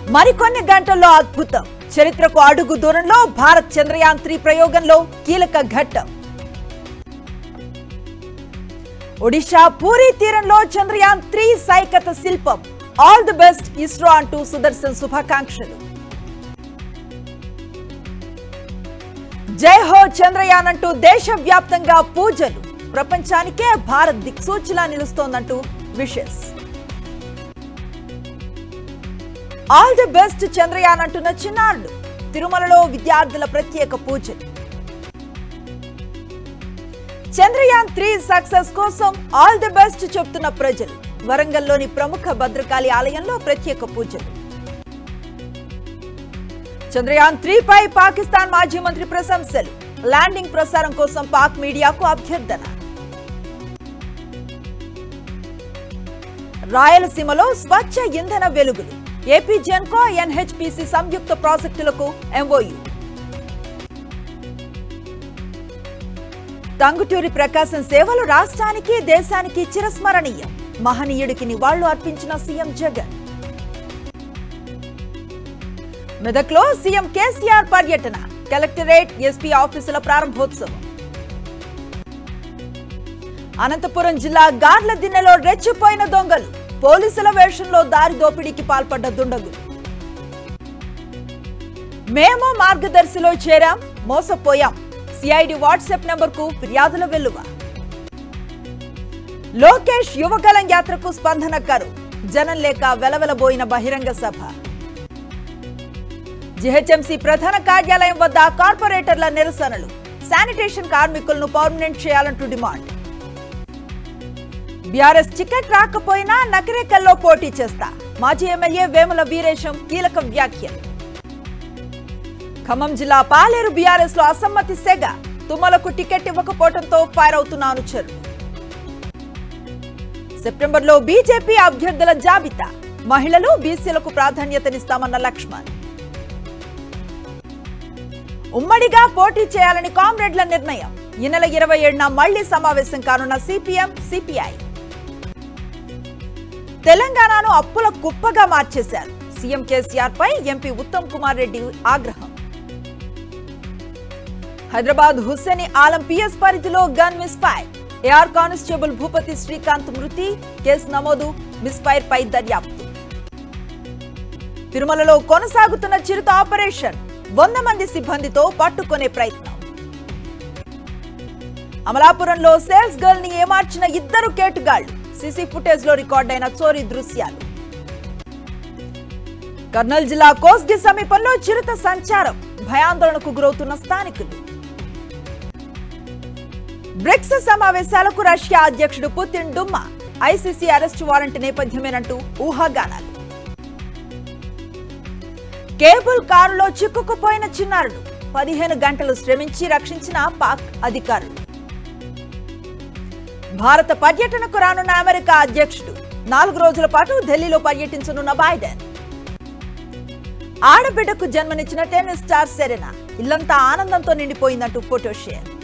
మరికొన్ని గంటల్లో అద్భుతం చరిత్రకు అడుగు దూరంలో భారత్ చంద్రయాన్ త్రీ ప్రయోగంలో కీలక ఘట్టం ఒడిశా పూరి తీరంలో చంద్రయాన్ త్రీ సైకత శిల్పం ఆల్ ది బెస్ట్ ఇస్రో అంటూ సుదర్శన్ శుభాకాంక్షలు జై హో చంద్రయాన్ అంటూ దేశవ్యాప్తంగా పూజలు ప్రపంచానికే భారత్ దిక్సూచిలా నిలుస్తోందంటూ wishes all the best Chandrayaan అంటున్న చిన్నారులు తిరుమలలో విద్యార్థుల ప్రత్యేక పూజలు చంద్రయాన్ త్రీ సక్సెస్ కోసం ఆల్ ది బెస్ట్ చెప్తున్న ప్రజలు వరంగల్లోని ప్రముఖ భద్రకాళి ఆలయంలో ప్రత్యేక పూజలు చంద్రయాన్ త్రీ పై పాకిస్తాన్ మాజీ మంత్రి ప్రశంసలు ల్యాండింగ్ ప్రసారం కోసం పాక్ మీడియాకు అభ్యర్థన రాయలసీమలో స్వచ్ఛ ఇంధన వెలుగులు ఏపీ జెన్కో ఎన్హెచ్పిసి సంయుక్త ప్రాజెక్టులకు ఎంఓయు తంగుటూరి ప్రకాశం సేవలు రాష్ట్రానికి దేశానికి చిరస్మరణీయం మహనీయుడికి నివాళులు అర్పించిన సీఎం జగన్ మెదక్లో సీఎం కేసీఆర్ పర్యటన కలెక్టరేట్ ఎస్పీ ఆఫీసుల ప్రారంభోత్సవం అనంతపురం జిల్లా గార్ల దిన్నెలో రెచ్చిపోయిన దొంగలు పోలీసుల వేషంలో దారి దోపిడీకి పాల్పడ్డ దుండగులు మేము మార్గదర్శిలో చేరాం మోసపోయాం సిఐడి వాట్సాప్ నెంబర్ కు ఫిర్యాదుల వెల్లువ లోకేష్ యువగలం యాత్రకు స్పందన కరు జనం లేక వెలవెలబోయిన బహిరంగ సభ జిహెచ్ఎంసీ ప్రధాన కార్యాలయం వద్ద కార్పొరేటర్ల నిరసనలు శానిటేషన్ కార్మికులను పర్మనెంట్ చేయాలంటూ డిమాండ్ బీఆర్ఎస్ టికెట్ రాకపోయినా నకరేకల్లో పోటీ చేస్తా మాజీ ఎమ్మెల్యే వేముల వీరేశం కీలక వ్యాఖ్యలు ఖమ్మం జిల్లా పాలేరు బీఆర్ఎస్ లో అసమ్మతి సెగ తుమ్మలకు టికెట్ ఇవ్వకపోవడంతో ఫైర్ అవుతున్న అనుచరులు సెప్టెంబర్లో బీజేపీ అభ్యర్థుల జాబితా మహిళలు బీసీలకు ప్రాధాన్యతనిస్తామన్న లక్ష్మణ్ ఉమ్మడిగా పోటీ చేయాలని కామ్రేడ్ల నిర్ణయం ఈ నెల ఇరవై ఏడున మళ్లీ సమావేశం కానున్న సిపిఎం సిపిఐ తెలంగాణను అప్పుల కుప్పగా మార్చేశారు సీఎం కేసీఆర్ పై ఎంపీ ఉత్తమ్ కుమార్ రెడ్డి ఆగ్రహం హైదరాబాద్ హుస్సేని ఆలం పిఎస్ పరిధిలో gun misfire AR constable Bhupathi Srikanth మృతి కేసు నమోదు మిస్ఫైర్ పై దర్యాప్తు తిరుమలలో కొనసాగుతున్న చిరుత ఆపరేషన్ వంద మంది సిబ్బందితో పట్టుకునే ప్రయత్నం అమలాపురంలో సేల్స్ గర్ల్ ని ఏమార్చిన ఇద్దరు కేటుగాళ్లు సీసీ ఫుటేజ్ లో రికార్డైన చోరీ దృశ్యాలు కర్నూలు జిల్లా కోస్గి సమీపంలో చిరుత సంచారం భయాందోళనకు గురవుతున్న స్థానికులు బ్రిక్స్ సమావేశాలకు రష్యా అధ్యక్షుడు పుతిన్ డుమ్మా ఐసీసీ అరెస్టు వారెంట్ నేపథ్యమేనంటూ ఊహాగానాలు కేబుల్ కారులో చిక్కుకుపోయిన చిన్నారుడు పదిహేను గంటలు శ్రమించి రక్షించిన పాక్ అధికారులు భారత పర్యటనకు రానున్న అమెరికా అధ్యక్షుడు నాలుగు రోజుల పాటు ఢిల్లీలో పర్యటించనున్న బైడెన్ ఆడబిడ్డకు జన్మనిచ్చిన టెన్నిస్ స్టార్ సెరెనా ఇల్లంతా ఆనందంతో నిండిపోయిందంటూ ఫోటో షేర్